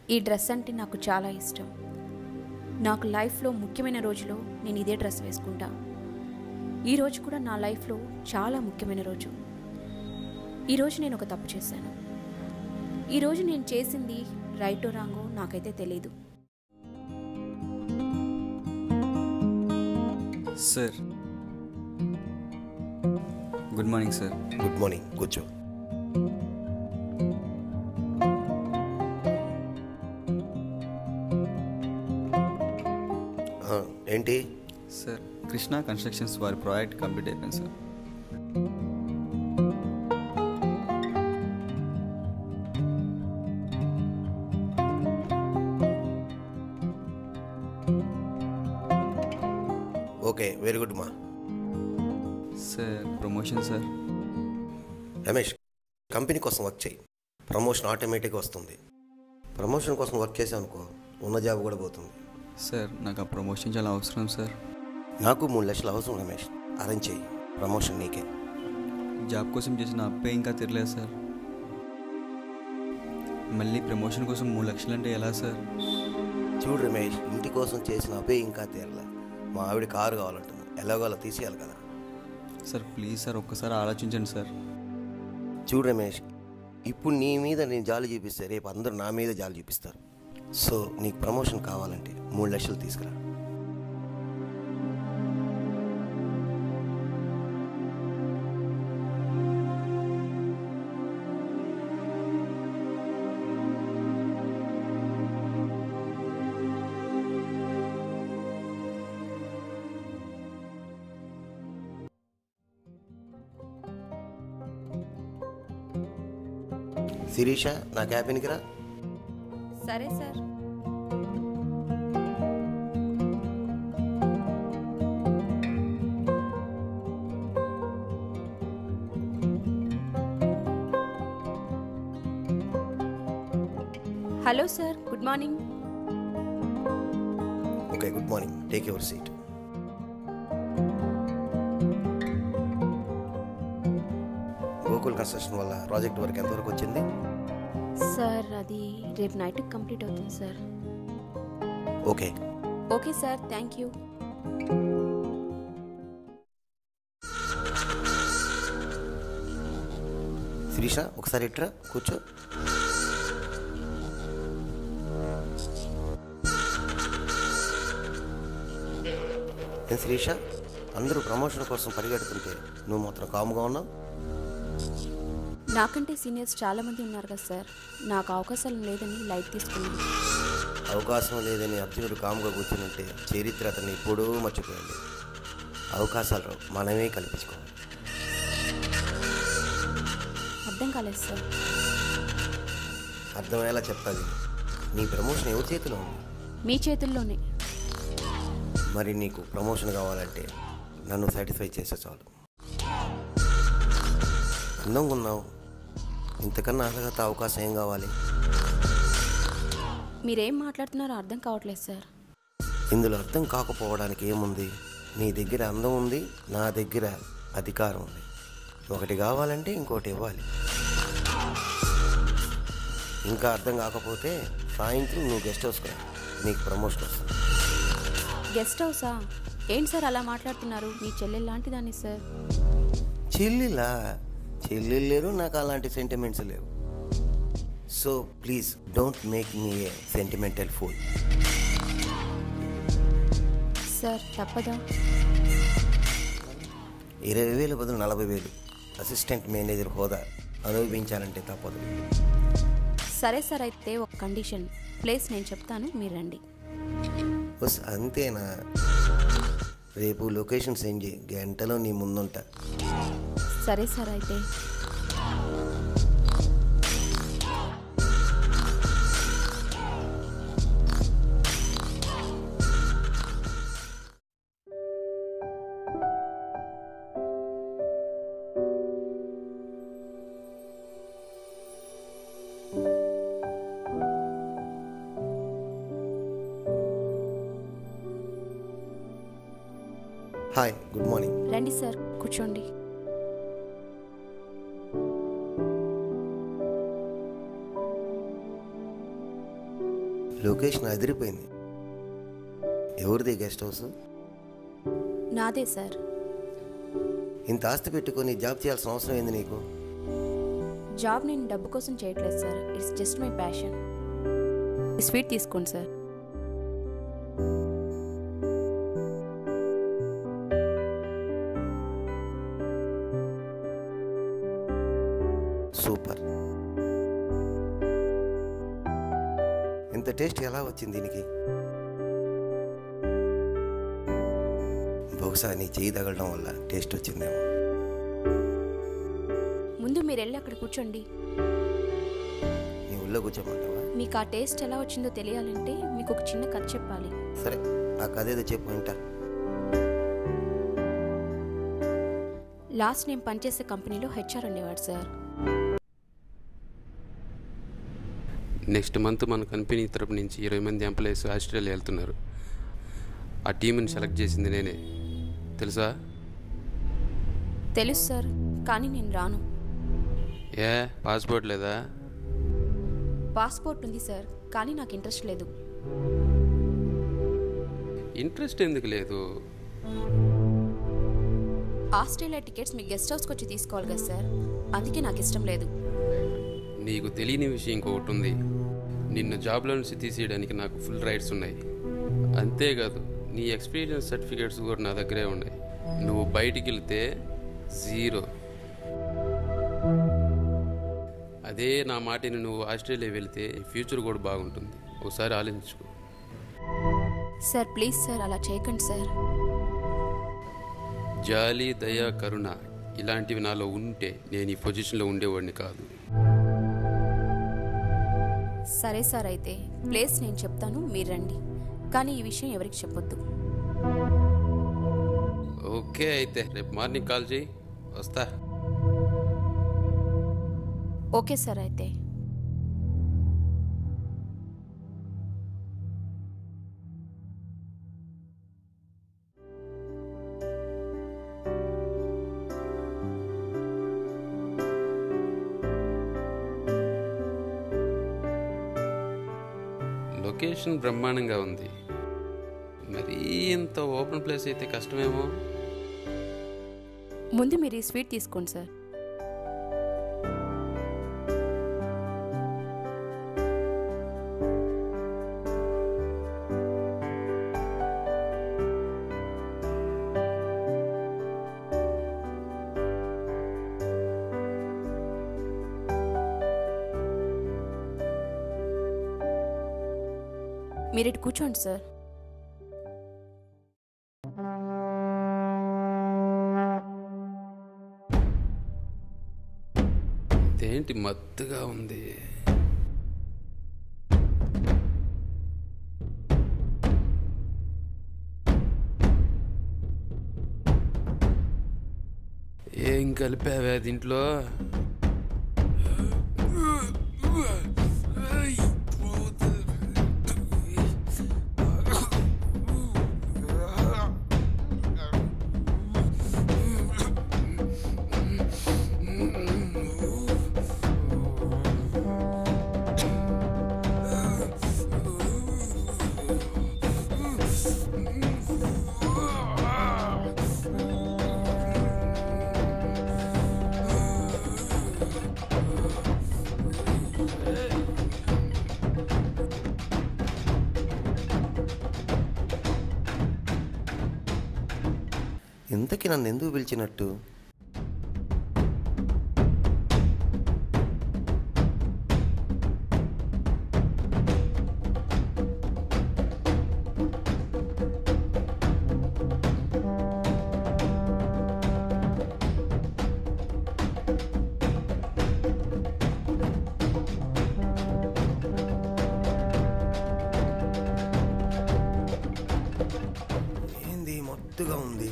ఈ డ్రెస్ అంటే నాకు చాలా ఇష్టం నాకు లైఫ్లో ముఖ్యమైన రోజులో నేను ఇదే డ్రెస్ వేసుకుంటా ఈ రోజు కూడా నా లైఫ్లో చాలా ముఖ్యమైన రోజు ఈరోజు నేను ఒక తప్పు చేశాను ఈరోజు నేను చేసింది రైటో రాంగో నాకైతే తెలీదు sir good morning sir good morning కూర్చో ఆ, ఏంటి సార్ కృష్ణ కన్స్ట్రక్షన్స్ వారి ప్రాజెక్ట్ కంప్లీట్ అయిపోయింది సార్ ఓకే వెరీ గుడ్ మా sir promotion sir Ramesh company కోసం వర్క్ చేయి ప్రమోషన్ ఆటోమేటిక్గా వస్తుంది ప్రమోషన్ కోసం వర్క్ చేసావు అనుకో ఉన్న జాబ్ కూడా పోతుంది సార్ నాకు ఆ ప్రమోషన్ చాలా అవసరం సార్ నాకు మూడు లక్షలు అవసరం రమేష్ అరేంజ్ చేయి ప్రమోషన్ నీకే జాబ్ కోసం చేసిన అప్పే ఇంకా తిరలేదు సార్ మళ్ళీ ప్రమోషన్ కోసం మూడు లక్షలు అంటే ఎలా సార్ చూడు రమేష్ ఇంటి కోసం చేసిన అపే ఇంకా తీరలే మా ఆవిడ కారు కావాలంటుంది ఎలాగో అలా తీసేయాలి కదా సార్ ప్లీజ్ సార్ ఒక్కసారి ఆలోచించండి సార్ చూడు రమేష్ ఇప్పుడు నీ మీద నేను జాలి చూపిస్తే రేపు అందరూ నా మీద జాలి చూపిస్తారు సో నీకు ప్రమోషన్ కావాలంటే మూడు లక్షలు తీసుకురా శిరీష నా క్యాబిన్కి రా సరే sir hello sir good morning okay good morning take your seat Gokul construction వల్ల ప్రాజెక్ట్ వర్క్ ఎంతవరకు వచ్చింది సార్ అది రేపు నైట్ కంప్లీట్ అవుతుంది sir okay okay sir thank you Sirisha ఒకసారి ఇట్రా కూర్చో ఏం శిరీష అందరూ ప్రమోషన్ కోసం పరిగెడుతుంటే నువ్వు మాత్రం కాముగా ఉన్నావు నాకంటే సీనియర్స్ చాలా మంది ఉన్నారు కదా సార్ నాకు అవకాశాలు లేదని లైట్ తీసుకున్నాను అవకాశం లేదని అర్జునుడు కాముగా కూర్చుంటే చరిత్ర అతన్ని ఎప్పుడూ మర్చిపోయింది అవకాశాలు రావు, మనమే కల్పించుకోవాలి అర్థం కాలేదు సార్ అర్థమయ్యేలా చెప్తాది నీ ప్రమోషన్ ఎవరి చేతిలో ఉంది మీ చేతుల్లోనే మరి నీకు ప్రమోషన్ కావాలంటే నన్ను సాటిస్ఫై చేస్తే చాలు అందంగా ఉన్నావు ఇంతకన్నా అర్హత అవకాశం ఏం కావాలి మీరేం మాట్లాడుతున్నారో అర్థం కావట్లేదు సార్ ఇందులో అర్థం కాకపోవడానికి ఏముంది నీ దగ్గర అందం ఉంది నా దగ్గర అధికారం ఉంది ఒకటి కావాలంటే ఇంకోటి ఇవ్వాలి ఇంకా అర్థం కాకపోతే సాయంత్రం నువ్వు గెస్ట్ హౌస్కి రా నీకు ప్రమోషన్ వస్తుంది గెస్ట్ హౌసా ఏంటి సార్ అలా మాట్లాడుతున్నారు మీ చెల్లెలు లాంటిదాన్ని సార్ చెల్లిలా చెల్లెలు లేరు నాకు అలాంటి సెంటిమెంట్స్ లేవు so please don't make me a sentimental fool sir తప్పదా ఇరవై వేల బదులు నలభై వేలు అసిస్టెంట్ మేనేజర్ హోదా అనుభవించాలంటే తప్పదు సరే సార్ అయితే ఒక కండిషన్ ప్లేస్ నేను చెప్తాను మీరు రండి బస్ అంతేనా రేపు లొకేషన్ సెండ్ చేయి గంటలో నీ ముందుంటా సరే సార్ అయితే హాయ్ గుడ్ మార్నింగ్ రండి సార్ కూర్చోండి లొకేషన్ అదిరిపోయింది ఎవరిది గెస్ట్ హౌస్ నాదే సార్ ఇంత ఆస్తి పెట్టుకొని జాబ్ చేయాల్సిన అవసరం ఏంది నీకు జాబ్ నేను డబ్బు కోసం చేయట్లేదు sir it's just my passion sweet తీసుకోండి సార్ సూపర్ ఇంత టేస్ట్ ఎలా వచ్చింది దీనికి బహుశా నీ చేయి తగలడం వల్ల టేస్ట్ వచ్చిందేమో ముందు మీరు వెళ్ళి అక్కడ కూర్చోండి నీ ఉల్లో కూర్చోమంటావా మీకు ఆ టేస్ట్ ఎలా వచ్చిందో తెలియాలంటే మీకు ఒక చిన్న కథ చెప్పాలి సరే ఆ కథ ఏదో చెప్పు వింటా లాస్ట్ నేను పనిచేసే కంపెనీలో హెచ్ఆర్ ఉండేవాడు సార్ నెక్స్ట్ మంత్ మన కంపెనీ తరపు నుంచి ఇరవై మంది ఎంప్లాయీస్ ఆస్ట్రేలియా వెళ్తున్నారు ఆ టీంని సెలెక్ట్ చేసింది నేనే తెలుసా తెలుసు సార్ కానీ నేను రాను ఏ పాస్పోర్ట్ లేదా పాస్పోర్ట్ ఉంది సార్ కానీ నాకు ఇంట్రెస్ట్ లేదు ఇంట్రెస్ట్ ఎందుకు లేదు ఆస్ట్రేలియా టికెట్స్ మీ గెస్ట్ హౌస్కి వచ్చి తీసుకోవాలి కదా సార్ అందుకే నాకు ఇష్టం లేదు నీకు తెలియని విషయం ఇంకొకటి ఉంది నిన్ను జాబ్లో నుంచి తీసేయడానికి నాకు ఫుల్ రైట్స్ ఉన్నాయి అంతేకాదు నీ ఎక్స్పీరియన్స్ సర్టిఫికేట్స్ కూడా నా దగ్గరే ఉన్నాయి నువ్వు బయటికి వెళ్తే జీరో అదే నా మాటని నువ్వు ఆస్ట్రేలియా వెళ్తే ఫ్యూచర్ కూడా బాగుంటుంది ఒకసారి ఆలోచించుకో సార్ ప్లీజ్ సార్ అలా చేయకండి సార్ జాలి దయ కరుణ ఇలాంటివి నాలో ఉంటే నేను ఈ పొజిషన్లో ఉండేవాడిని కాదు సరే సార్ అయితే ప్లేస్ నేను చెప్తాను మీరు రండి కానీ ఈ విషయం ఎవరికి చెప్పొద్దు ఓకే అయితే రేపు మార్నింగ్ కాల్ చేయి వస్తా ఓకే సార్ అయితే లొకేషన్ బ్రహ్మాండంగా ఉంది మరీ ఇంత ఓపెన్ ప్లేస్ అయితే కష్టమేమో ముందు మీరు ఈ స్వీట్ తీసుకోండి సార్ మీరు ఇటు కూర్చోండి సార్ ఇదేంటి మత్తుగా ఉంది ఏం కలిపావా దీంట్లో ఇంతకీ నన్ను ఎందుకు పిలిచినట్టు ఏంది మత్తుగా ఉంది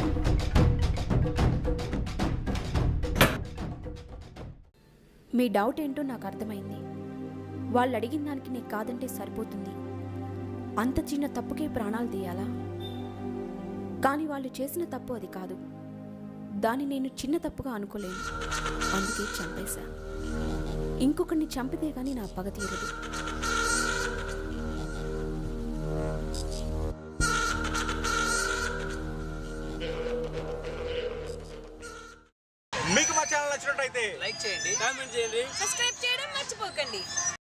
మీ డౌట్ ఏంటో నాకు అర్థమైంది వాళ్ళు అడిగిన దానికి నేను కాదంటే సరిపోతుంది అంత చిన్న తప్పుకే ప్రాణాలు తీయాలా కానీ వాళ్ళు చేసిన తప్పు అది కాదు దాన్ని నేను చిన్న తప్పుగా అనుకోలేను అందుకే చంపేశా ఇంకొకరిని చంపితే కానీ నా పగ తీరదు నచ్చినట్టయితే లైక్ చేయండి కామెంట్ చేయండి సబ్స్క్రైబ్ చేయడం మర్చిపోకండి